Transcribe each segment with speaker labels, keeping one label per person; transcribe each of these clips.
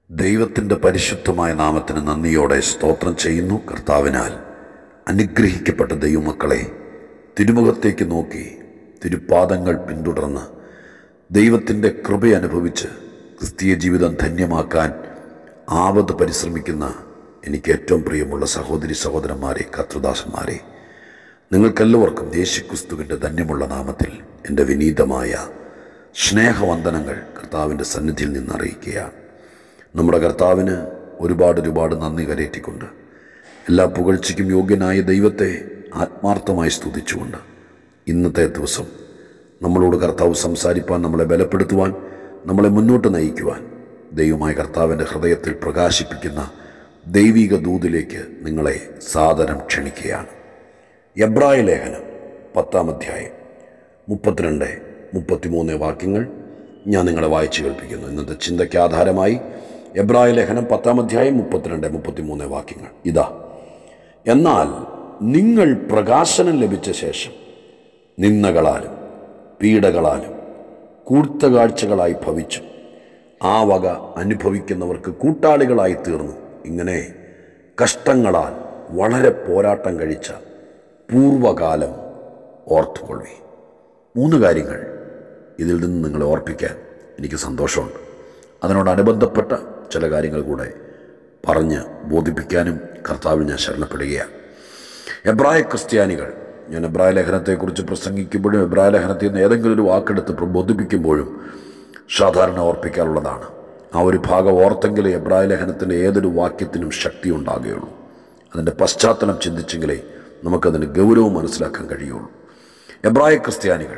Speaker 1: ദൈവത്തിൻ്റെ പരിശുദ്ധമായ നാമത്തിന് നന്ദിയോടെ സ്തോത്രം ചെയ്യുന്നു കർത്താവിനാൽ അനുഗ്രഹിക്കപ്പെട്ട ദൈവമക്കളെ തിരുമുഖത്തേക്ക് നോക്കി തിരുപ്പാദങ്ങൾ പിന്തുടർന്ന് ദൈവത്തിൻ്റെ കൃപ അനുഭവിച്ച് ക്രിസ്തീയ ജീവിതം ധന്യമാക്കാൻ ആവത് പരിശ്രമിക്കുന്ന എനിക്ക് ഏറ്റവും പ്രിയമുള്ള സഹോദരി സഹോദരന്മാരെ കർത്തൃദാസന്മാരെ നിങ്ങൾക്കെല്ലാവർക്കും യേശുക്രിസ്തുവിൻ്റെ ധന്യമുള്ള നാമത്തിൽ എൻ്റെ വിനീതമായ സ്നേഹവന്ദനങ്ങൾ കർത്താവിൻ്റെ സന്നിധിയിൽ നിന്ന് അറിയിക്കുകയാണ് നമ്മുടെ കർത്താവിന് ഒരുപാട് ഒരുപാട് നന്ദി കരയേറ്റിക്കൊണ്ട് എല്ലാ പുകഴ്ചയ്ക്കും യോഗ്യനായ ദൈവത്തെ ആത്മാർത്ഥമായി സ്തുതിച്ചുകൊണ്ട് ഇന്നത്തെ ദിവസം നമ്മളോട് കർത്താവ് സംസാരിപ്പാൻ നമ്മളെ ബലപ്പെടുത്തുവാൻ നമ്മളെ മുന്നോട്ട് നയിക്കുവാൻ ദൈവമായ കർത്താവിൻ്റെ ഹൃദയത്തിൽ പ്രകാശിപ്പിക്കുന്ന ദൈവിക ദൂതിലേക്ക് നിങ്ങളെ സാദരം ക്ഷണിക്കുകയാണ് എബ്രായ ലേഖനം പത്താം അധ്യായം മുപ്പത്തിരണ്ട് മുപ്പത്തിമൂന്ന് വാക്യങ്ങൾ ഞാൻ നിങ്ങളെ വായിച്ചു കേൾപ്പിക്കുന്നു ഇന്നത്തെ ചിന്തയ്ക്ക് ആധാരമായി എബ്രായ ലേഖനം പത്താം അധ്യായം മുപ്പത്തിരണ്ട് മുപ്പത്തിമൂന്ന് വാക്യങ്ങൾ ഇതാ എന്നാൽ നിങ്ങൾ പ്രകാശനം ലഭിച്ച ശേഷം നിന്ദകളാലും പീഡകളാലും കൂർത്ത കാഴ്ചകളായി ഭവിച്ചു ആ വക അനുഭവിക്കുന്നവർക്ക് കൂട്ടാളികളായി തീർന്നു ഇങ്ങനെ കഷ്ടങ്ങളാൽ വളരെ പോരാട്ടം കഴിച്ച പൂർവകാലം ഓർത്തുകൊള്ളി മൂന്ന് കാര്യങ്ങൾ ഇതിൽ നിന്ന് നിങ്ങളെ ഓർപ്പിക്കാൻ എനിക്ക് സന്തോഷമുണ്ട് അതിനോടനുബന്ധപ്പെട്ട ചില കാര്യങ്ങൾ കൂടെ പറഞ്ഞ് ബോധിപ്പിക്കാനും കർത്താവിൽ ഞാൻ ശരണപ്പെടുകയാണ് എബ്രായ ക്രിസ്ത്യാനികൾ ഞാൻ എബ്രായ ലേഖനത്തെക്കുറിച്ച് പ്രസംഗിക്കുമ്പോഴും എബ്രായ ലേഖനത്തിൽ നിന്ന് ഏതെങ്കിലും ഒരു വാക്കെടുത്ത് പ്രബോധിപ്പിക്കുമ്പോഴും സാധാരണ ഓർപ്പിക്കാറുള്ളതാണ് ആ ഒരു ഭാഗം ഓർത്തെങ്കിലേ എബ്രായ ലേഖനത്തിൻ്റെ ഏതൊരു വാക്യത്തിനും ശക്തി ഉണ്ടാകുകയുള്ളൂ അതിൻ്റെ പശ്ചാത്തലം ചിന്തിച്ചെങ്കിലേ നമുക്കതിന് ഗൗരവം മനസ്സിലാക്കാൻ കഴിയുള്ളൂ എബ്രായ ക്രിസ്ത്യാനികൾ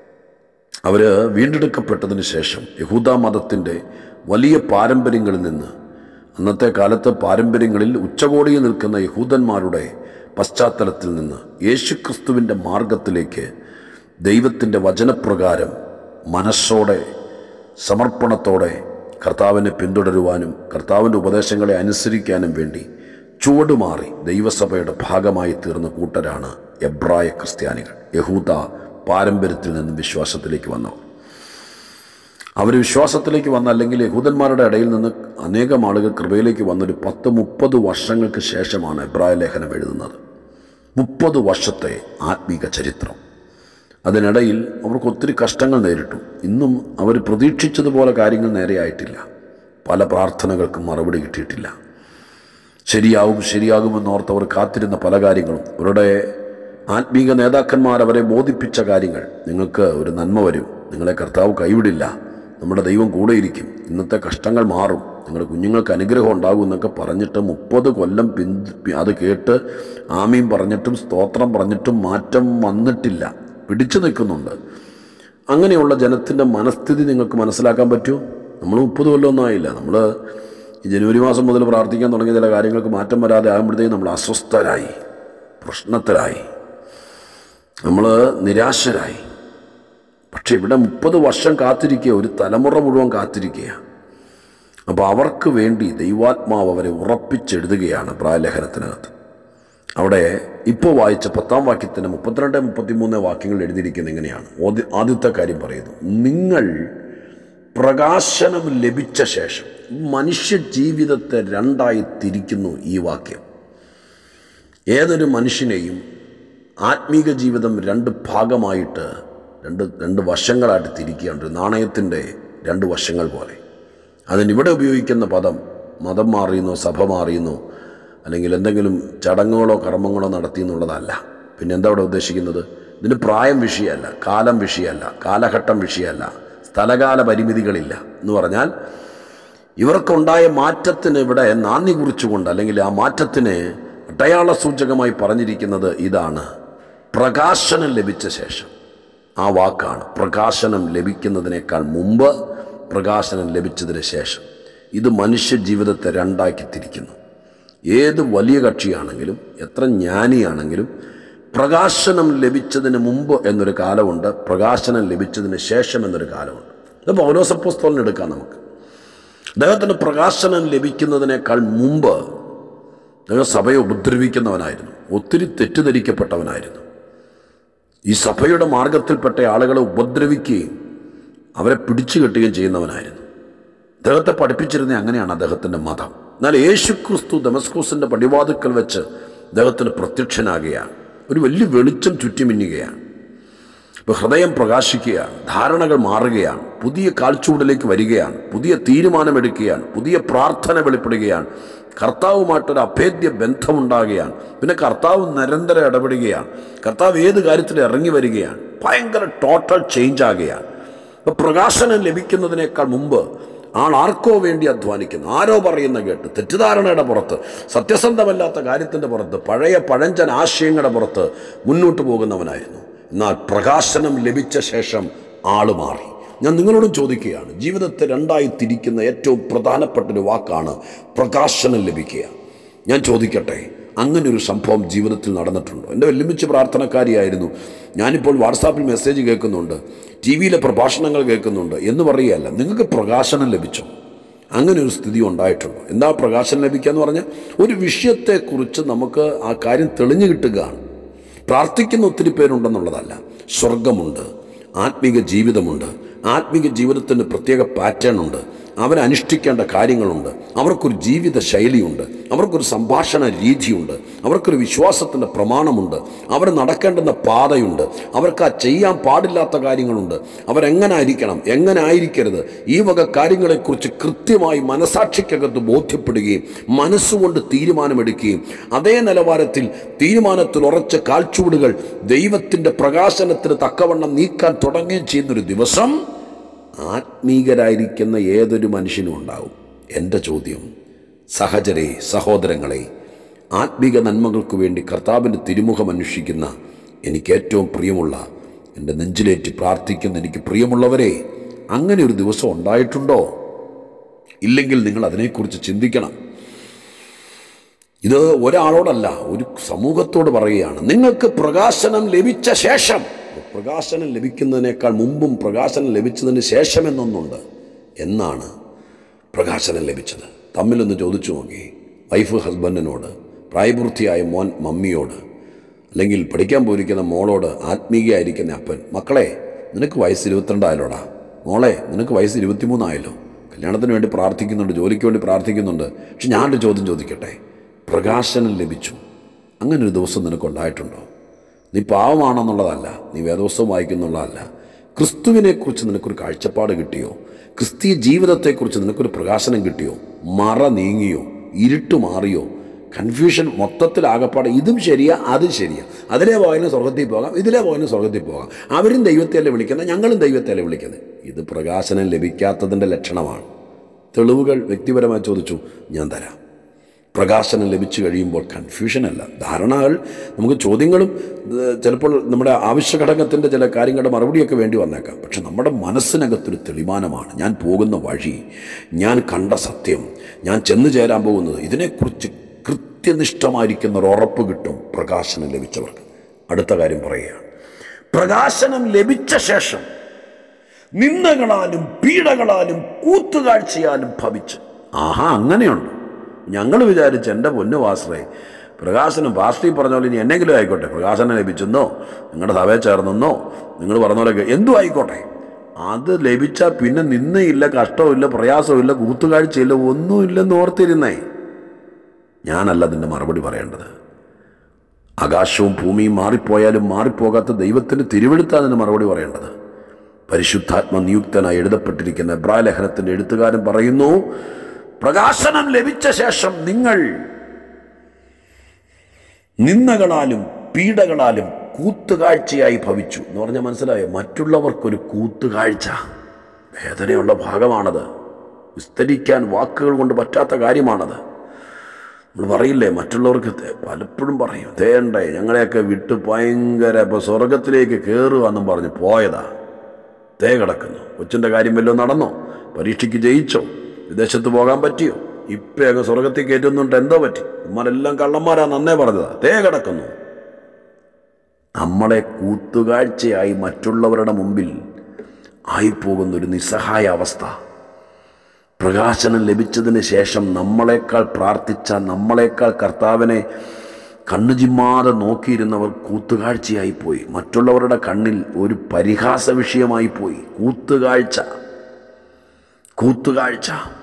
Speaker 1: അവർ വീണ്ടെടുക്കപ്പെട്ടതിന് ശേഷം യഹൂദ മതത്തിൻ്റെ വലിയ പാരമ്പര്യങ്ങളിൽ നിന്ന് അന്നത്തെ കാലത്ത് പാരമ്പര്യങ്ങളിൽ ഉച്ചകോടിയിൽ നിൽക്കുന്ന യഹൂദന്മാരുടെ പശ്ചാത്തലത്തിൽ നിന്ന് യേശുക്രിസ്തുവിൻ്റെ മാർഗത്തിലേക്ക് ദൈവത്തിൻ്റെ വചനപ്രകാരം മനസ്സോടെ സമർപ്പണത്തോടെ കർത്താവിനെ പിന്തുടരുവാനും കർത്താവിൻ്റെ ഉപദേശങ്ങളെ അനുസരിക്കാനും വേണ്ടി ചുവടുമാറി ദൈവസഭയുടെ ഭാഗമായി തീർന്ന കൂട്ടരാണ് എബ്രായ ക്രിസ്ത്യാനികൾ യഹൂദ പാരമ്പര്യത്തിൽ നിന്നും വിശ്വാസത്തിലേക്ക് വന്നവർ അവർ വിശ്വാസത്തിലേക്ക് വന്ന അല്ലെങ്കിൽ യഹൂദന്മാരുടെ ഇടയിൽ നിന്ന് അനേകം ആളുകൾ കൃപയിലേക്ക് വന്നൊരു പത്ത് മുപ്പത് വർഷങ്ങൾക്ക് ശേഷമാണ് എബ്രായ ലേഖനം എഴുതുന്നത് മുപ്പത് വർഷത്തെ ആത്മീക ചരിത്രം അതിനിടയിൽ അവർക്ക് ഒത്തിരി കഷ്ടങ്ങൾ നേരിട്ടു ഇന്നും അവർ പ്രതീക്ഷിച്ചതുപോലെ കാര്യങ്ങൾ നേരെയായിട്ടില്ല പല പ്രാർത്ഥനകൾക്കും മറുപടി കിട്ടിയിട്ടില്ല ശരിയാവും ശരിയാകുമെന്നോർത്തവർ കാത്തിരുന്ന പല കാര്യങ്ങളും അവരുടെ ആത്മീക നേതാക്കന്മാർ അവരെ ബോധിപ്പിച്ച കാര്യങ്ങൾ നിങ്ങൾക്ക് ഒരു നന്മ വരും നിങ്ങളെ കർത്താവ് കൈവിടില്ല നമ്മുടെ ദൈവം കൂടെയിരിക്കും ഇന്നത്തെ കഷ്ടങ്ങൾ മാറും നിങ്ങളുടെ കുഞ്ഞുങ്ങൾക്ക് അനുഗ്രഹം ഉണ്ടാകും എന്നൊക്കെ പറഞ്ഞിട്ട് മുപ്പത് കൊല്ലം പിൻ അത് കേട്ട് ആമീൻ പറഞ്ഞിട്ടും സ്തോത്രം പറഞ്ഞിട്ടും മാറ്റം വന്നിട്ടില്ല പിടിച്ചു നിൽക്കുന്നുണ്ട് അങ്ങനെയുള്ള ജനത്തിൻ്റെ മനസ്ഥിതി നിങ്ങൾക്ക് മനസ്സിലാക്കാൻ പറ്റുമോ നമ്മൾ മുപ്പത് കൊല്ലമൊന്നും ആയില്ല നമ്മൾ ഈ ജനുവരി മാസം മുതൽ പ്രാർത്ഥിക്കാൻ തുടങ്ങിയ ചില കാര്യങ്ങൾക്ക് മാറ്റം വരാതെ ആകുമ്പോഴത്തേക്കും നമ്മൾ അസ്വസ്ഥരായി പ്രശ്നത്തിലായി നമ്മൾ നിരാശരായി പക്ഷെ ഇവിടെ മുപ്പത് വർഷം കാത്തിരിക്കുക ഒരു തലമുറ മുഴുവൻ കാത്തിരിക്കുക അപ്പോൾ അവർക്ക് വേണ്ടി ദൈവാത്മാവ് അവരെ ഉറപ്പിച്ചെഴുതുകയാണ് പ്രായലേഖനത്തിനകത്ത് അവിടെ ഇപ്പോൾ വായിച്ച പത്താം വാക്യത്തിന് മുപ്പത്തിരണ്ട് മുപ്പത്തിമൂന്ന് വാക്യങ്ങൾ എഴുതിയിരിക്കുന്നത് എങ്ങനെയാണ് ആദ്യ ആദ്യത്തെ കാര്യം പറയുന്നു നിങ്ങൾ പ്രകാശനം ലഭിച്ച ശേഷം മനുഷ്യ ജീവിതത്തെ രണ്ടായി തിരിക്കുന്നു ഈ വാക്യം ഏതൊരു മനുഷ്യനെയും ആത്മീക ജീവിതം രണ്ട് ഭാഗമായിട്ട് രണ്ട് രണ്ട് വശങ്ങളായിട്ട് തിരിക്കുകയാണ് ഒരു നാണയത്തിൻ്റെ രണ്ട് വശങ്ങൾ പോലെ അതിനിവിടെ ഉപയോഗിക്കുന്ന പദം മതം മാറിയുന്നോ സഭ മാറിയുന്നോ അല്ലെങ്കിൽ എന്തെങ്കിലും ചടങ്ങുകളോ കർമ്മങ്ങളോ നടത്തി എന്നുള്ളതല്ല പിന്നെ എന്താ ഇവിടെ ഉദ്ദേശിക്കുന്നത് ഇതിന് പ്രായം വിഷയമല്ല കാലം വിഷയമല്ല കാലഘട്ടം വിഷയമല്ല സ്ഥലകാല പരിമിതികളില്ല എന്ന് പറഞ്ഞാൽ ഇവർക്കുണ്ടായ മാറ്റത്തിന് ഇവിടെ നാന്ദി കുറിച്ചുകൊണ്ട് അല്ലെങ്കിൽ ആ മാറ്റത്തിന് അടയാള സൂചകമായി പറഞ്ഞിരിക്കുന്നത് ഇതാണ് പ്രകാശനം ലഭിച്ച ശേഷം ആ വാക്കാണ് പ്രകാശനം ലഭിക്കുന്നതിനേക്കാൾ മുമ്പ് പ്രകാശനം ലഭിച്ചതിന് ശേഷം ഇത് മനുഷ്യ ജീവിതത്തെ രണ്ടാക്കി തിരിക്കുന്നു ഏത് വലിയ കക്ഷിയാണെങ്കിലും എത്ര ജ്ഞാനിയാണെങ്കിലും പ്രകാശനം ലഭിച്ചതിന് മുമ്പ് എന്നൊരു കാലമുണ്ട് പ്രകാശനം ലഭിച്ചതിന് ശേഷം എന്നൊരു കാലമുണ്ട് ഇത് പൗലോസപ്പോസ്തോലിന് എടുക്കാം നമുക്ക് അദ്ദേഹത്തിന് പ്രകാശനം ലഭിക്കുന്നതിനേക്കാൾ മുമ്പ് അദ്ദേഹം സഭയെ ഉപദ്രവിക്കുന്നവനായിരുന്നു ഒത്തിരി തെറ്റിദ്ധരിക്കപ്പെട്ടവനായിരുന്നു ഈ സഭയുടെ മാർഗത്തിൽപ്പെട്ട ആളുകളെ ഉപദ്രവിക്കുകയും അവരെ പിടിച്ചു കെട്ടുകയും ചെയ്യുന്നവനായിരുന്നു അദ്ദേഹത്തെ പഠിപ്പിച്ചിരുന്നത് അങ്ങനെയാണ് അദ്ദേഹത്തിൻ്റെ മതം എന്നാൽ യേശു ക്രിസ്തു ദമസ്കൂസിൻ്റെ പടിവാതുക്കൽ വെച്ച് അദ്ദേഹത്തിന് പ്രത്യക്ഷനാകുകയാണ് ഒരു വലിയ വെളിച്ചം ചുറ്റിമിന്നുകയാണ് ഇപ്പോൾ ഹൃദയം പ്രകാശിക്കുകയാണ് ധാരണകൾ മാറുകയാണ് പുതിയ കാൽച്ചൂടിലേക്ക് വരികയാണ് പുതിയ തീരുമാനമെടുക്കുകയാണ് പുതിയ പ്രാർത്ഥന വെളിപ്പെടുകയാണ് കർത്താവുമായിട്ടൊരു അഭേദ്യ ബന്ധമുണ്ടാകുകയാണ് പിന്നെ കർത്താവ് നിരന്തരം ഇടപെടുകയാണ് കർത്താവ് ഏത് കാര്യത്തിൽ ഇറങ്ങി വരികയാണ് ഭയങ്കര ടോട്ടൽ ചേഞ്ച് ആകുകയാണ് അപ്പോൾ പ്രകാശനം ലഭിക്കുന്നതിനേക്കാൾ മുമ്പ് ആൾ ആർക്കോ വേണ്ടി അധ്വാനിക്കുന്നു ആരോ പറയുന്ന കേട്ട് തെറ്റിദ്ധാരണയുടെ പുറത്ത് സത്യസന്ധമല്ലാത്ത കാര്യത്തിൻ്റെ പുറത്ത് പഴയ പഴഞ്ചൻ ആശയങ്ങളുടെ പുറത്ത് മുന്നോട്ട് പോകുന്നവനായിരുന്നു എന്നാൽ പ്രകാശനം ലഭിച്ച ശേഷം ആള് മാറി ഞാൻ നിങ്ങളോടും ചോദിക്കുകയാണ് ജീവിതത്തെ രണ്ടായി തിരിക്കുന്ന ഏറ്റവും പ്രധാനപ്പെട്ട ഒരു വാക്കാണ് പ്രകാശനം ലഭിക്കുക ഞാൻ ചോദിക്കട്ടെ അങ്ങനെ ഒരു സംഭവം ജീവിതത്തിൽ നടന്നിട്ടുണ്ടോ എൻ്റെ വെല്ലുമിച്ച് പ്രാർത്ഥനക്കാരിയായിരുന്നു ഞാനിപ്പോൾ വാട്സാപ്പിൽ മെസ്സേജ് കേൾക്കുന്നുണ്ട് ടി വിയിലെ പ്രഭാഷണങ്ങൾ കേൾക്കുന്നുണ്ട് എന്ന് പറയുകയല്ല നിങ്ങൾക്ക് പ്രകാശനം ലഭിച്ചോ അങ്ങനെ ഒരു സ്ഥിതി ഉണ്ടായിട്ടുണ്ടോ എന്താ പ്രകാശനം ലഭിക്കുക എന്ന് പറഞ്ഞാൽ ഒരു വിഷയത്തെക്കുറിച്ച് നമുക്ക് ആ കാര്യം തെളിഞ്ഞു കിട്ടുകയാണ് പ്രാർത്ഥിക്കുന്ന ഒത്തിരി പേരുണ്ടെന്നുള്ളതല്ല സ്വർഗമുണ്ട് ആത്മീക ജീവിതമുണ്ട് ആത്മീക ജീവിതത്തിന് പ്രത്യേക പാറ്റേൺ ഉണ്ട് അവരനുഷ്ഠിക്കേണ്ട കാര്യങ്ങളുണ്ട് അവർക്കൊരു ജീവിത ശൈലിയുണ്ട് അവർക്കൊരു സംഭാഷണ രീതിയുണ്ട് അവർക്കൊരു വിശ്വാസത്തിൻ്റെ പ്രമാണമുണ്ട് അവർ നടക്കേണ്ടുന്ന പാതയുണ്ട് അവർക്ക് ആ ചെയ്യാൻ പാടില്ലാത്ത കാര്യങ്ങളുണ്ട് അവരെങ്ങനെ ആയിരിക്കണം എങ്ങനെ ആയിരിക്കരുത് ഈ വക കാര്യങ്ങളെക്കുറിച്ച് കൃത്യമായി മനസാക്ഷിക്കകത്ത് ബോധ്യപ്പെടുകയും മനസ്സുകൊണ്ട് തീരുമാനമെടുക്കുകയും അതേ നിലവാരത്തിൽ തീരുമാനത്തിൽ ഉറച്ച കാൽച്ചുവടുകൾ ദൈവത്തിൻ്റെ പ്രകാശനത്തിന് തക്കവണ്ണം നീക്കാൻ തുടങ്ങുകയും ചെയ്യുന്നൊരു ദിവസം ആത്മീകരായിരിക്കുന്ന ഏതൊരു മനുഷ്യനും ഉണ്ടാവും എൻ്റെ ചോദ്യം സഹചരെ സഹോദരങ്ങളെ ആത്മീക നന്മകൾക്ക് വേണ്ടി കർത്താവിൻ്റെ തിരുമുഖം അന്വേഷിക്കുന്ന എനിക്ക് ഏറ്റവും പ്രിയമുള്ള എൻ്റെ നെഞ്ചിലേറ്റ് പ്രാർത്ഥിക്കുന്ന എനിക്ക് പ്രിയമുള്ളവരെ അങ്ങനെ ഒരു ദിവസം ഉണ്ടായിട്ടുണ്ടോ ഇല്ലെങ്കിൽ നിങ്ങൾ അതിനെക്കുറിച്ച് ചിന്തിക്കണം ഇത് ഒരാളോടല്ല ഒരു സമൂഹത്തോട് പറയുകയാണ് നിങ്ങൾക്ക് പ്രകാശനം ലഭിച്ച ശേഷം പ്രകാശനം ലഭിക്കുന്നതിനേക്കാൾ മുമ്പും പ്രകാശനം ലഭിച്ചതിന് ശേഷം എന്നൊന്നുണ്ട് എന്നാണ് പ്രകാശനം ലഭിച്ചത് തമ്മിലൊന്ന് ചോദിച്ചു നോക്കി വൈഫ് ഹസ്ബൻഡിനോട് പ്രായപൂർത്തിയായ മോൻ മമ്മിയോട് അല്ലെങ്കിൽ പഠിക്കാൻ പോയിരിക്കുന്ന മോളോട് ആത്മീകയായിരിക്കുന്ന അപ്പൻ മക്കളെ നിനക്ക് വയസ്സ് ഇരുപത്തിരണ്ടായാലോടാ മോളെ നിനക്ക് വയസ്സ് ഇരുപത്തിമൂന്നായല്ലോ കല്യാണത്തിന് വേണ്ടി പ്രാർത്ഥിക്കുന്നുണ്ട് ജോലിക്ക് വേണ്ടി പ്രാർത്ഥിക്കുന്നുണ്ട് പക്ഷെ ഞാനൊരു ചോദ്യം ചോദിക്കട്ടെ പ്രകാശനം ലഭിച്ചു അങ്ങനെ ഒരു ദിവസം നിനക്കുണ്ടായിട്ടുണ്ടോ നീ പാവമാണെന്നുള്ളതല്ല നീ വേദോത്സവം വായിക്കുന്നുള്ളതല്ല ക്രിസ്തുവിനെക്കുറിച്ച് നിനക്കൊരു കാഴ്ചപ്പാട് കിട്ടിയോ ക്രിസ്തീയ ജീവിതത്തെക്കുറിച്ച് നിനക്കൊരു പ്രകാശനം കിട്ടിയോ മറ നീങ്ങിയോ ഇരുട്ട് മാറിയോ കൺഫ്യൂഷൻ മൊത്തത്തിൽ ആകപ്പാടെ ഇതും ശരിയാ അതും ശരിയാ അതിലെ പോയാലും സ്വർഗത്തിൽ പോകാം ഇതിലെ പോയാലും സ്വർഗത്തിൽ പോകാം അവരും ദൈവത്തെയല്ലേ വിളിക്കുന്നത് ഞങ്ങളും ദൈവത്തെയല്ലേ വിളിക്കുന്നത് ഇത് പ്രകാശനം ലഭിക്കാത്തതിൻ്റെ ലക്ഷണമാണ് തെളിവുകൾ വ്യക്തിപരമായി ചോദിച്ചു ഞാൻ തരാം പ്രകാശനം ലഭിച്ചു കഴിയുമ്പോൾ കൺഫ്യൂഷനല്ല ധാരണകൾ നമുക്ക് ചോദ്യങ്ങളും ഏഹ്, ചിലപ്പോൾ നമ്മുടെ ആവശ്യഘടകത്തിൻ്റെ ചില കാര്യങ്ങളുടെ മറുപടിയൊക്കെ വേണ്ടി വന്നേക്കാം പക്ഷെ നമ്മുടെ മനസ്സിനകത്തൊരു തെളിമാനമാണ് ഞാൻ പോകുന്ന വഴി ഞാൻ കണ്ട സത്യം ഞാൻ ചെന്നു ചേരാൻ പോകുന്നത് ഇതിനെക്കുറിച്ച് കൃത്യനിഷ്ഠമായിരിക്കുന്ന ഒരു ഉറപ്പ് കിട്ടും പ്രകാശനം ലഭിച്ചവർക്ക് അടുത്ത കാര്യം പറയുകയാണ് പ്രകാശനം ലഭിച്ച ശേഷം നിന്ദകളാലും പീഡകളാലും കൂത്തുകാഴ്ചയാലും ഭവിച്ച് ആഹാ അങ്ങനെയുണ്ട് ഞങ്ങൾ വിചാരിച്ച് എൻ്റെ പൊന്നുവാശ്രേ പ്രകാശനം പാസ്റ്റി പറഞ്ഞ പോലെ ഇനി എന്നെങ്കിലും ആയിക്കോട്ടെ പ്രകാശനം ലഭിച്ചെന്നോ നിങ്ങളുടെ സഭയിൽ ചേർന്നെന്നോ നിങ്ങൾ പറഞ്ഞ പോലെ എന്തും ആയിക്കോട്ടെ അത് ലഭിച്ചാൽ പിന്നെ നിന്നയില്ല കഷ്ടമില്ല പ്രയാസമില്ല കൂത്തുകാഴ്ചയില്ല ഒന്നുമില്ലെന്ന് ഓർത്തിരുന്നേ ഞാനല്ല അതിൻ്റെ മറുപടി പറയേണ്ടത് ആകാശവും ഭൂമിയും മാറിപ്പോയാലും മാറിപ്പോകാത്ത ദൈവത്തിൻ്റെ തിരുവെടുത്താണ് അതിന് മറുപടി പറയേണ്ടത് പരിശുദ്ധാത്മ നിയുക്തനായി എഴുതപ്പെട്ടിരിക്കുന്ന എബ്രായ ലേഖനത്തിൻ്റെ എഴുത്തുകാരൻ പറയുന്നു പ്രകാശനം ലഭിച്ച ശേഷം നിങ്ങൾ നിന്ദകളാലും പീഡകളാലും കൂത്തുകാഴ്ചയായി ഭവിച്ചു എന്ന് പറഞ്ഞാൽ മനസ്സിലായോ മറ്റുള്ളവർക്കൊരു കൂത്തുകാഴ്ച വേദനയുള്ള ഭാഗമാണത് വിസ്തരിക്കാൻ വാക്കുകൾ കൊണ്ട് പറ്റാത്ത കാര്യമാണത് നമ്മൾ പറയില്ലേ മറ്റുള്ളവർക്ക് തേ- പലപ്പോഴും പറയും തേണ്ടേ ഞങ്ങളെയൊക്കെ വിട്ട് ഭയങ്കര ഇപ്പോൾ സ്വർഗത്തിലേക്ക് കയറുകയെന്നും പറഞ്ഞ് പോയതാ തേ കിടക്കുന്നു കൊച്ചിൻ്റെ കാര്യം വല്ലതും നടന്നോ പരീക്ഷയ്ക്ക് ജയിച്ചോ വിദേശത്ത് പോകാൻ പറ്റിയോ ഇപ്പൊക്കെ സ്വർഗത്തിൽ കയറ്റുന്നുണ്ട് എന്തോ പറ്റി ഇമാരെല്ലാം കള്ളന്മാരാ നന്നേ പറഞ്ഞതാ തേ കിടക്കുന്നു നമ്മളെ കൂത്തുകാഴ്ചയായി മറ്റുള്ളവരുടെ മുമ്പിൽ ആയിപ്പോകുന്ന ഒരു നിസ്സഹായ അവസ്ഥ പ്രകാശനം ലഭിച്ചതിന് ശേഷം നമ്മളെക്കാൾ പ്രാർത്ഥിച്ച നമ്മളെക്കാൾ കർത്താവിനെ കണ്ണു ചിമ്മാതെ നോക്കിയിരുന്നവർ കൂത്തുകാഴ്ചയായി പോയി മറ്റുള്ളവരുടെ കണ്ണിൽ ഒരു പരിഹാസ വിഷയമായി പോയി കൂത്തുകാഴ്ച കൂത്തുകാഴ്ച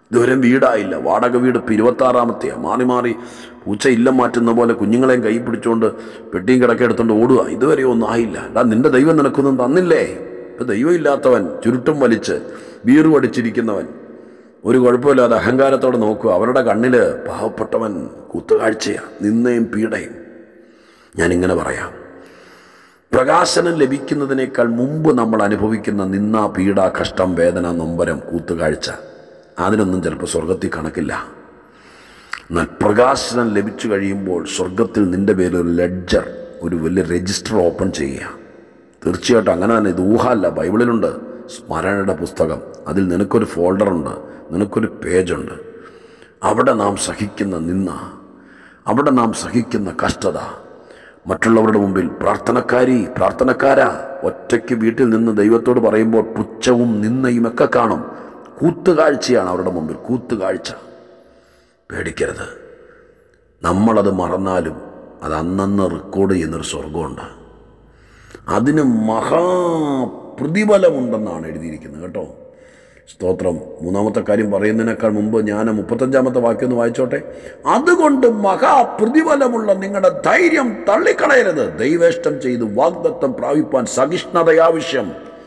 Speaker 1: ഇതുവരെ വീടായില്ല വാടക വീട് ഇപ്പം ഇരുപത്താറാമത്തെയാണ് മാറി മാറി പൂച്ച ഇല്ലം മാറ്റുന്ന പോലെ കുഞ്ഞുങ്ങളെയും കൈ പിടിച്ചുകൊണ്ട് പെട്ടിയും കിടക്ക എടുത്തുകൊണ്ട് ഓടുക ഇതുവരെ ഒന്നും ആയില്ല എടാ നിന്റെ ദൈവം നിനക്കൊന്നും തന്നില്ലേ ഇപ്പം ദൈവം ഇല്ലാത്തവൻ ചുരുട്ടും വലിച്ച് വീറും അടിച്ചിരിക്കുന്നവൻ ഒരു കുഴപ്പമില്ലാതെ അഹങ്കാരത്തോടെ നോക്കുക അവരുടെ കണ്ണിൽ പാവപ്പെട്ടവൻ കുത്തുകാഴ്ചയാണ് നിന്നയും പീഡയും ഞാനിങ്ങനെ പറയാം പ്രകാശനം ലഭിക്കുന്നതിനേക്കാൾ മുമ്പ് നമ്മൾ അനുഭവിക്കുന്ന നിന്ന പീഡ കഷ്ടം വേദന നൊമ്പരം കൂത്തുകാഴ്ച അതിനൊന്നും ചിലപ്പോൾ സ്വർഗത്തിൽ കണക്കില്ല എന്നാൽ പ്രകാശനം ലഭിച്ചു കഴിയുമ്പോൾ സ്വർഗത്തിൽ നിൻ്റെ പേരിൽ ഒരു ലെഡ്ജർ ഒരു വലിയ രജിസ്റ്റർ ഓപ്പൺ ചെയ്യുക തീർച്ചയായിട്ടും അങ്ങനെ തന്നെ ഇത് ഊഹമല്ല ബൈബിളിലുണ്ട് സ്മരണയുടെ പുസ്തകം അതിൽ നിനക്കൊരു ഫോൾഡറുണ്ട് നിനക്കൊരു പേജുണ്ട് അവിടെ നാം സഹിക്കുന്ന നിന്ന അവിടെ നാം സഹിക്കുന്ന കഷ്ടത മറ്റുള്ളവരുടെ മുമ്പിൽ പ്രാർത്ഥനക്കാരി പ്രാർത്ഥനക്കാരാ ഒറ്റയ്ക്ക് വീട്ടിൽ നിന്ന് ദൈവത്തോട് പറയുമ്പോൾ പുച്ഛവും നിന്നയും ഒക്കെ കാണും കൂത്തുകാഴ്ചയാണ് അവരുടെ മുമ്പിൽ കൂത്തുകാഴ്ച പേടിക്കരുത് നമ്മളത് മറന്നാലും അത് അന്നന്ന് റെക്കോർഡ് ചെയ്യുന്നൊരു സ്വർഗമുണ്ട് അതിന് മഹാ പ്രതിഫലമുണ്ടെന്നാണ് എഴുതിയിരിക്കുന്നത് കേട്ടോ സ്തോത്രം മൂന്നാമത്തെ കാര്യം പറയുന്നതിനേക്കാൾ മുമ്പ് ഞാൻ മുപ്പത്തഞ്ചാമത്തെ വാക്യം ഒന്ന് വായിച്ചോട്ടെ അതുകൊണ്ട് മഹാപ്രതിഫലമുള്ള നിങ്ങളുടെ ധൈര്യം തള്ളിക്കളയരുത് ദൈവേഷ്ടം ചെയ്ത് വാഗ്ദത്തം പ്രാപിപ്പാൻ സഹിഷ്ണുതയാവശ്യം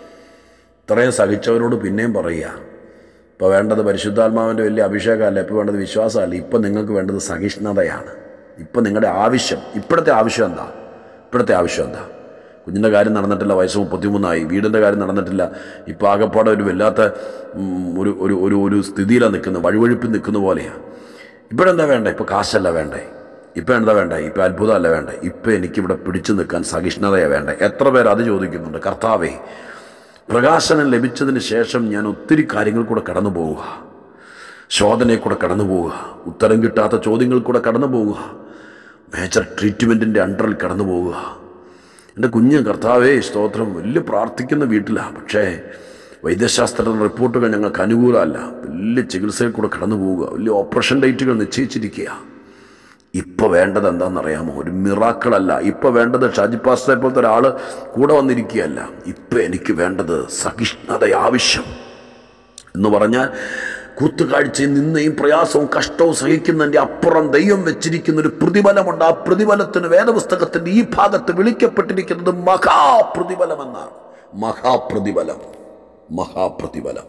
Speaker 1: ഇത്രയും സഹിച്ചവരോട് പിന്നെയും പറയുക ഇപ്പോൾ വേണ്ടത് പരിശുദ്ധാത്മാവിൻ്റെ വലിയ അഭിഷേകമല്ല ഇപ്പോൾ വേണ്ടത് വിശ്വാസമല്ല ഇപ്പം നിങ്ങൾക്ക് വേണ്ടത് സഹിഷ്ണുതയാണ് ഇപ്പം നിങ്ങളുടെ ആവശ്യം ഇപ്പോഴത്തെ ആവശ്യം എന്താ ഇപ്പോഴത്തെ ആവശ്യം എന്താ കുഞ്ഞിൻ്റെ കാര്യം നടന്നിട്ടില്ല വയസ്സ് മുപ്പത്തിമൂന്നായി വീടിൻ്റെ കാര്യം നടന്നിട്ടില്ല ഇപ്പോൾ ആകപ്പാടെ ഒരു വല്ലാത്ത ഉം, ഒരു ഒരു ഒരു ഒരു സ്ഥിതിയിലാണ് നിൽക്കുന്നത് വഴുവഴുപ്പിൽ നിൽക്കുന്ന പോലെയാണ് ഇപ്പോഴെന്താ വേണ്ടേ ഇപ്പോൾ കാശല്ല വേണ്ടേ ഇപ്പം എന്താ വേണ്ടേ ഇപ്പം അത്ഭുതമല്ല വേണ്ടേ ഇപ്പം എനിക്കിവിടെ പിടിച്ചു നിൽക്കാൻ സഹിഷ്ണുതയാണ് വേണ്ടേ എത്ര പേർ അത് ചോദിക്കുന്നുണ്ട് കർത്താവേ പ്രകാശനം ലഭിച്ചതിന് ശേഷം ഞാൻ ഒത്തിരി കാര്യങ്ങൾ കൂടെ കടന്നു പോവുക ശോധനയിൽ കൂടെ കടന്നു പോവുക ഉത്തരം കിട്ടാത്ത ചോദ്യങ്ങൾ കൂടെ കടന്നു പോവുക മേജർ ട്രീറ്റ്മെൻറ്റിൻ്റെ അണ്ടറിൽ കടന്നു പോവുക എൻ്റെ കുഞ്ഞ് കർത്താവേ സ്തോത്രം വലിയ പ്രാർത്ഥിക്കുന്ന വീട്ടിലാണ് പക്ഷേ വൈദ്യശാസ്ത്ര റിപ്പോർട്ടുകൾ ഞങ്ങൾക്ക് അനുകൂലമല്ല വലിയ ചികിത്സയിൽ കൂടെ കടന്നു പോവുക വലിയ ഓപ്പറേഷൻ ഡേറ്റുകൾ നിശ്ചയിച്ചിരിക്കുക ഇപ്പോൾ വേണ്ടത് എന്താണെന്നറിയാമോ ഒരു മിറാക്കളല്ല ഇപ്പോൾ വേണ്ടത് ഷാജി പാസ്റ്ററെ പോലത്തെ ഒരാൾ കൂടെ വന്നിരിക്കുകയല്ല ഇപ്പം എനിക്ക് വേണ്ടത് സഹിഷ്ണുത ആവശ്യം എന്ന് പറഞ്ഞാൽ കൂത്തുകാഴ്ചയിൽ നിന്നയും പ്രയാസവും കഷ്ടവും സഹിക്കുന്നതിൻ്റെ അപ്പുറം ദൈവം വെച്ചിരിക്കുന്ന ഒരു പ്രതിഫലമുണ്ട് ആ പ്രതിഫലത്തിന് വേദപുസ്തകത്തിൻ്റെ ഈ ഭാഗത്ത് വിളിക്കപ്പെട്ടിരിക്കുന്നത് മഹാപ്രതിഫലം എന്നാണ് മഹാപ്രതിഫലം മഹാപ്രതിഫലം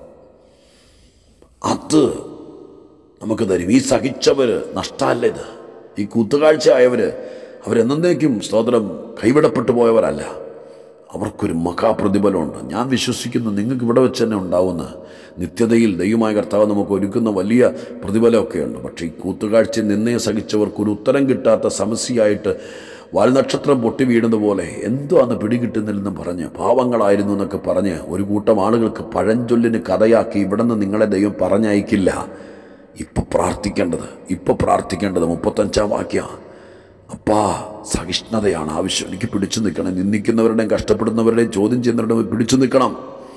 Speaker 1: അത് നമുക്ക് തരും ഈ സഹിച്ചവർ നഷ്ടമല്ല ഇത് ഈ കൂത്തുകാഴ്ച ആയവർ അവരെന്നേക്കും സ്തോത്രം കൈവിടപ്പെട്ടു പോയവരല്ല അവർക്കൊരു മഹാപ്രതിഫലമുണ്ട് ഞാൻ വിശ്വസിക്കുന്നു നിങ്ങൾക്ക് ഇവിടെ വെച്ച് തന്നെ ഉണ്ടാവുന്ന നിത്യതയിൽ ദൈവമായ കർത്താവ് നമുക്ക് ഒരുക്കുന്ന വലിയ പ്രതിഫലമൊക്കെയുണ്ട് പക്ഷേ ഈ കൂത്തുകാഴ്ച നിന്നേ സഹിച്ചവർക്കൊരു ഉത്തരം കിട്ടാത്ത സമസ്യയായിട്ട് വാൽനക്ഷത്രം പൊട്ടി വീഴുന്ന പോലെ എന്തോ അന്ന് പിടികിട്ടുന്നില്ലെന്ന് പറഞ്ഞ് പാവങ്ങളായിരുന്നു എന്നൊക്കെ പറഞ്ഞ് ഒരു കൂട്ടം ആളുകൾക്ക് പഴഞ്ചൊല്ലിന് കഥയാക്കി ഇവിടെ നിന്ന് നിങ്ങളെ ദൈവം പറഞ്ഞയക്കില്ല ഇപ്പൊ പ്രാർത്ഥിക്കേണ്ടത് ഇപ്പൊ പ്രാർത്ഥിക്കേണ്ടത് മുപ്പത്തഞ്ചാം വാക്യ അപ്പാ സഹിഷ്ണുതയാണ് ആവശ്യം എനിക്ക് പിടിച്ചു നിൽക്കണം നിന്ദിക്കുന്നവരുടെയും കഷ്ടപ്പെടുന്നവരുടെയും ചോദ്യം ചെയ്യുന്നവരുടെയും പിടിച്ചു നിൽക്കണം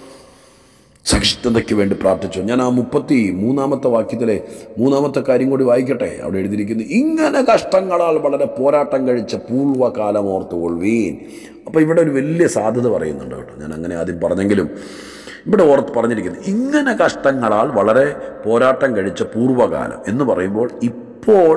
Speaker 1: സഹിഷ്ണുതയ്ക്ക് വേണ്ടി പ്രാർത്ഥിച്ചു ഞാൻ ആ മുപ്പത്തി മൂന്നാമത്തെ വാക്യത്തിലെ മൂന്നാമത്തെ കാര്യം കൂടി വായിക്കട്ടെ അവിടെ എഴുതിയിരിക്കുന്നു ഇങ്ങനെ കഷ്ടങ്ങളാൽ വളരെ പോരാട്ടം കഴിച്ച പൂർവ്വകാലം ഓർത്തുകൊള്ളുവീൻ അപ്പോൾ ഇവിടെ ഒരു വലിയ സാധ്യത പറയുന്നുണ്ട് കേട്ടോ ഞാൻ അങ്ങനെ ആദ്യം പറഞ്ഞെങ്കിലും ഇവിടെ ഓർത്ത് പറഞ്ഞിരിക്കുന്നത് ഇങ്ങനെ കഷ്ടങ്ങളാൽ വളരെ പോരാട്ടം കഴിച്ച പൂർവ്വകാലം എന്ന് പറയുമ്പോൾ ഇപ്പോൾ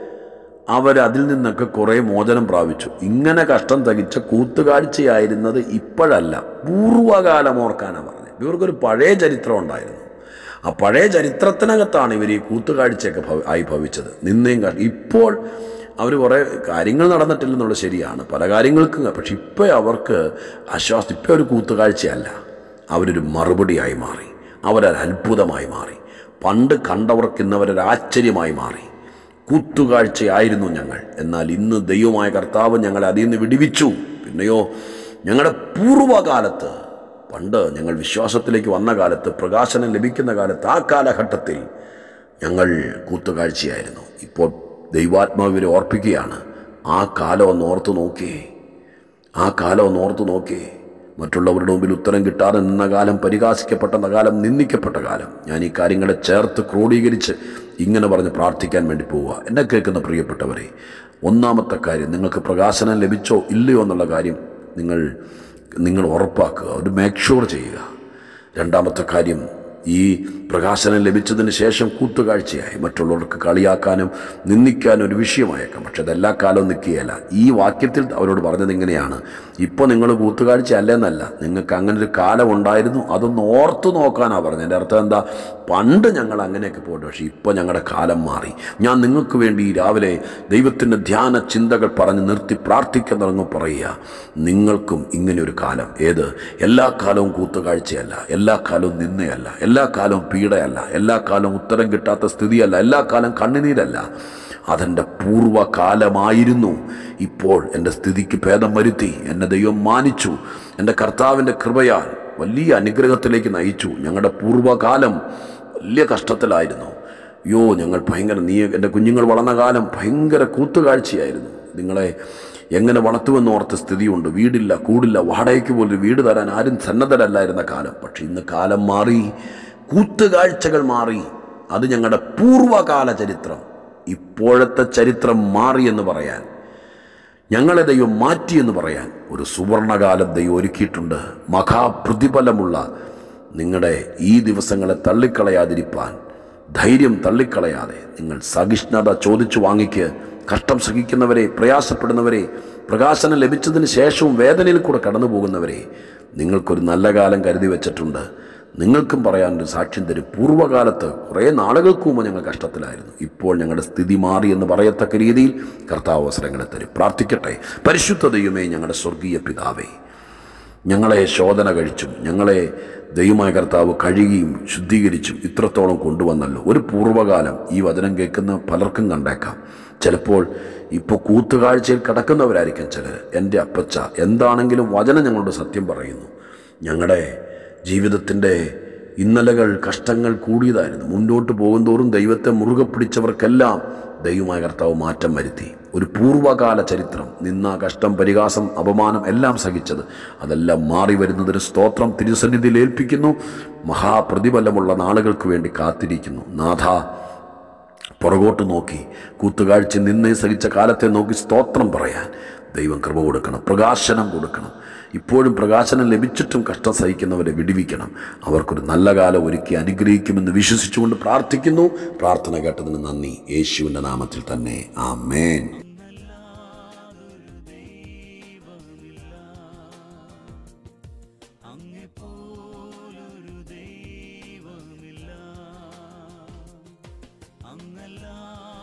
Speaker 1: അവർ അതിൽ നിന്നൊക്കെ കുറേ മോചനം പ്രാപിച്ചു ഇങ്ങനെ കഷ്ടം തകിച്ച കൂത്തുകാഴ്ചയായിരുന്നത് ഇപ്പോഴല്ല പൂർവ്വകാലം ഓർക്കാനാണ് പറഞ്ഞത് ഇവർക്കൊരു പഴയ ചരിത്രം ഉണ്ടായിരുന്നു ആ പഴയ ചരിത്രത്തിനകത്താണ് ഇവർ ഈ കൂത്തുകാഴ്ചയൊക്കെ ഭവ- ആയി ഭവിച്ചത് നിന്നേയും ക- ഇപ്പോൾ അവർ കുറേ കാര്യങ്ങൾ നടന്നിട്ടില്ലെന്നുള്ളത് ശരിയാണ് പല കാര്യങ്ങൾക്കും പക്ഷെ ഇപ്പോൾ അവർക്ക് ആശ്വാസം ഇപ്പോൾ ഒരു കൂത്തുകാഴ്ചയല്ല അവരൊരു മറുപടിയായി മാറി അവരൊരു അത്ഭുതമായി മാറി പണ്ട് കണ്ടവർക്ക് ഇന്നവരൊരു ആശ്ചര്യമായി മാറി കൂത്തുകാഴ്ചയായിരുന്നു ഞങ്ങൾ എന്നാൽ ഇന്ന് ദൈവമായ കർത്താവ് ഞങ്ങളെ അതിൽ നിന്ന് വിടിവിച്ചു പിന്നെയോ ഞങ്ങളുടെ പൂർവ്വകാലത്ത് പണ്ട് ഞങ്ങൾ വിശ്വാസത്തിലേക്ക് വന്ന കാലത്ത് പ്രകാശനം ലഭിക്കുന്ന കാലത്ത് ആ കാലഘട്ടത്തിൽ ഞങ്ങൾ കൂത്തുകാഴ്ചയായിരുന്നു ഇപ്പോൾ ദൈവാത്മാവിനെ ഓർപ്പിക്കുകയാണ് ആ കാലം ഒന്ന് ഓർത്ത് നോക്കിയേ ആ കാലം ഒന്ന് ഓർത്ത് നോക്കിയേ മറ്റുള്ളവരുടെ മുമ്പിൽ ഉത്തരം കിട്ടാതെ നിന്ന കാലം പരിഹാസിക്കപ്പെട്ട കാലം നിന്ദിക്കപ്പെട്ട കാലം ഞാൻ ഈ കാര്യങ്ങളെ ചേർത്ത് ക്രോഡീകരിച്ച് ഇങ്ങനെ പറഞ്ഞ് പ്രാർത്ഥിക്കാൻ വേണ്ടി പോവുക എന്നെ കേൾക്കുന്ന പ്രിയപ്പെട്ടവരെ ഒന്നാമത്തെ കാര്യം നിങ്ങൾക്ക് പ്രകാശനം ലഭിച്ചോ ഇല്ലയോ എന്നുള്ള കാര്യം നിങ്ങൾ നിങ്ങൾ ഉറപ്പാക്കുക ഒരു മേക്ക് ഷുവർ ചെയ്യുക രണ്ടാമത്തെ കാര്യം ഈ പ്രകാശനം ലഭിച്ചതിന് ശേഷം കൂത്തുകാഴ്ചയായി മറ്റുള്ളവർക്ക് കളിയാക്കാനും നിന്ദിക്കാനും ഒരു വിഷയമായേക്കാം പക്ഷെ അതെല്ലാ കാലവും നിൽക്കുകയല്ല ഈ വാക്യത്തിൽ അവരോട് പറഞ്ഞത് ഇങ്ങനെയാണ് ഇപ്പോൾ നിങ്ങൾ കൂത്തുകാഴ്ച അല്ലെന്നല്ല നിങ്ങൾക്ക് അങ്ങനെ ഒരു കാലം ഉണ്ടായിരുന്നു അതൊന്ന് ഓർത്തു നോക്കാനാണ് പറഞ്ഞത് എൻ്റെ അർത്ഥം എന്താ പണ്ട് ഞങ്ങൾ അങ്ങനെയൊക്കെ പോയിട്ട് പക്ഷേ ഇപ്പോൾ ഞങ്ങളുടെ കാലം മാറി ഞാൻ നിങ്ങൾക്ക് വേണ്ടി ഈ രാവിലെ ദൈവത്തിൻ്റെ ധ്യാന ചിന്തകൾ പറഞ്ഞ് നിർത്തി പ്രാർത്ഥിക്കാൻ തുടങ്ങും പറയുക നിങ്ങൾക്കും ഇങ്ങനെ ഒരു കാലം ഏത് എല്ലാ കാലവും കൂത്തുകാഴ്ചയല്ല എല്ലാ കാലവും നിന്നയല്ല എല്ലാ കാലവും പീഡയല്ല എല്ലാ കാലവും ഉത്തരം കിട്ടാത്ത സ്ഥിതിയല്ല എല്ലാ കാലം കണ്ണുനീരല്ല അതെൻ്റെ പൂർവ്വകാലമായിരുന്നു ഇപ്പോൾ എൻ്റെ സ്ഥിതിക്ക് ഭേദം വരുത്തി എന്നെ ദൈവം മാനിച്ചു എൻ്റെ കർത്താവിൻ്റെ കൃപയാൽ വലിയ അനുഗ്രഹത്തിലേക്ക് നയിച്ചു ഞങ്ങളുടെ പൂർവ്വകാലം വലിയ കഷ്ടത്തിലായിരുന്നു അയ്യോ ഞങ്ങൾ ഭയങ്കര നീ എൻ്റെ കുഞ്ഞുങ്ങൾ വളർന്ന കാലം ഭയങ്കര കൂത്തുകാഴ്ചയായിരുന്നു നിങ്ങളെ എങ്ങനെ വളർത്തുമെന്ന് ഓർത്ത സ്ഥിതിയുണ്ട് വീടില്ല കൂടില്ല വാടകയ്ക്ക് പോലും വീട് തരാൻ ആരും സന്നദ്ധരല്ലായിരുന്ന കാലം പക്ഷെ ഇന്ന് കാലം മാറി കൂത്തുകാഴ്ചകൾ മാറി അത് ഞങ്ങളുടെ പൂർവ്വകാല ചരിത്രം ഇപ്പോഴത്തെ ചരിത്രം മാറി എന്ന് പറയാൻ ഞങ്ങളെ ദൈവം മാറ്റി എന്ന് പറയാൻ ഒരു സുവർണകാലം ദൈവം ഒരുക്കിയിട്ടുണ്ട് മഹാപ്രതിഫലമുള്ള നിങ്ങളുടെ ഈ ദിവസങ്ങളെ തള്ളിക്കളയാതിരിപ്പാൻ ധൈര്യം തള്ളിക്കളയാതെ നിങ്ങൾ സഹിഷ്ണുത ചോദിച്ചു വാങ്ങിക്ക് കഷ്ടം സഹിക്കുന്നവരെ പ്രയാസപ്പെടുന്നവരെ പ്രകാശനം ലഭിച്ചതിന് ശേഷവും വേദനയിൽ കൂടെ കടന്നു പോകുന്നവരെ നിങ്ങൾക്കൊരു നല്ല കാലം കരുതി വെച്ചിട്ടുണ്ട് നിങ്ങൾക്കും പറയാനൊരു സാക്ഷ്യം തരും പൂർവ്വകാലത്ത് കുറേ നാളുകൾക്ക് മുമ്പ് ഞങ്ങൾ കഷ്ടത്തിലായിരുന്നു ഇപ്പോൾ ഞങ്ങളുടെ സ്ഥിതി മാറി എന്ന് പറയത്തക്ക രീതിയിൽ കർത്താവ് അവസരങ്ങളെ തരും പ്രാർത്ഥിക്കട്ടെ പരിശുദ്ധ ദൈവമേ ഞങ്ങളുടെ സ്വർഗീയ പിതാവേ ഞങ്ങളെ ശോധന കഴിച്ചും ഞങ്ങളെ ദൈവമായ കർത്താവ് കഴുകിയും ശുദ്ധീകരിച്ചും ഇത്രത്തോളം കൊണ്ടുവന്നല്ലോ ഒരു പൂർവ്വകാലം ഈ വചനം കേൾക്കുന്ന പലർക്കും കണ്ടേക്കാം ചിലപ്പോൾ ഇപ്പോൾ കൂത്തുകാഴ്ചയിൽ കിടക്കുന്നവരായിരിക്കും ചിലർ എൻ്റെ അപ്പച്ച എന്താണെങ്കിലും വചനം ഞങ്ങളോട് സത്യം പറയുന്നു ഞങ്ങളുടെ ജീവിതത്തിൻ്റെ ഇന്നലകൾ കഷ്ടങ്ങൾ കൂടിയതായിരുന്നു മുന്നോട്ട് പോകുന്തോറും ദൈവത്തെ മുറുകെ പിടിച്ചവർക്കെല്ലാം ദൈവമായ കർത്താവ് മാറ്റം വരുത്തി ഒരു പൂർവ്വകാല ചരിത്രം നിന്ന കഷ്ടം പരിഹാസം അപമാനം എല്ലാം സഹിച്ചത് അതെല്ലാം മാറി വരുന്നതിന് സ്തോത്രം തിരുസന്നിധിയിൽ ഏൽപ്പിക്കുന്നു മഹാപ്രതിഫലമുള്ള നാളുകൾക്ക് വേണ്ടി കാത്തിരിക്കുന്നു നാഥ പുറകോട്ട് നോക്കി കൂത്തുകാഴ്ച നിന്നേ സഹിച്ച കാലത്തെ നോക്കി സ്തോത്രം പറയാൻ ദൈവം കൃപ കൊടുക്കണം പ്രകാശനം കൊടുക്കണം ഇപ്പോഴും പ്രകാശനം ലഭിച്ചിട്ടും കഷ്ടം സഹിക്കുന്നവരെ വിടിവിക്കണം അവർക്കൊരു നല്ല കാലം ഒരുക്കി അനുഗ്രഹിക്കുമെന്ന് വിശ്വസിച്ചുകൊണ്ട് പ്രാർത്ഥിക്കുന്നു പ്രാർത്ഥന കേട്ടതിന് നന്ദി യേശുവിൻ്റെ നാമത്തിൽ തന്നെ ആ മേൻ
Speaker 2: അങ്ങെപ്പോലൊരു ദൈവമില്ല അങ്ങല്ലാ